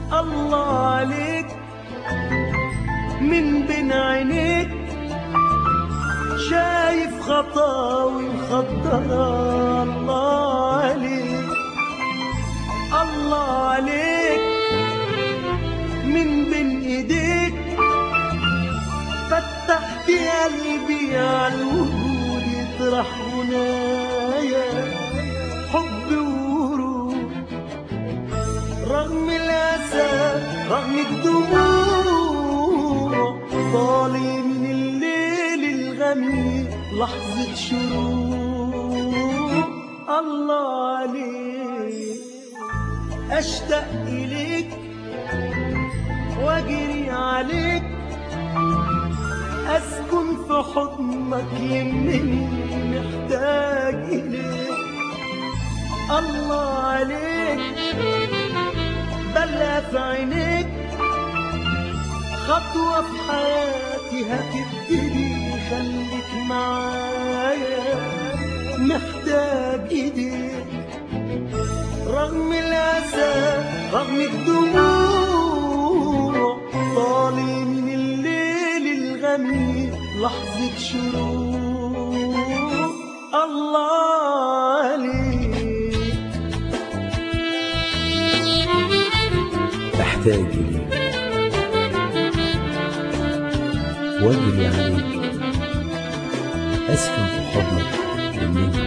الله عليك من بين عينيك شايف خطاوي مخضرة الله عليك الله عليك من بين ايديك فتحت قلبي على الوجود يطرح هنايا حب وورود رغم الأسى رغم الدموع طالي من الليل الغميق لحظة شروق الله عليك أشتاق إليك وأجري عليك أسكن في حضنك يمني محتاج إليك الله عليك بلا في عينيك خطوة في حياتي هتبتدي خليك معايا محتاج ايديك رغم الأسى رغم الدموع طالي من الليل الغميق لحظة شروق الله عليك احتاج إليك واجري عليك أسكن في حضنك منك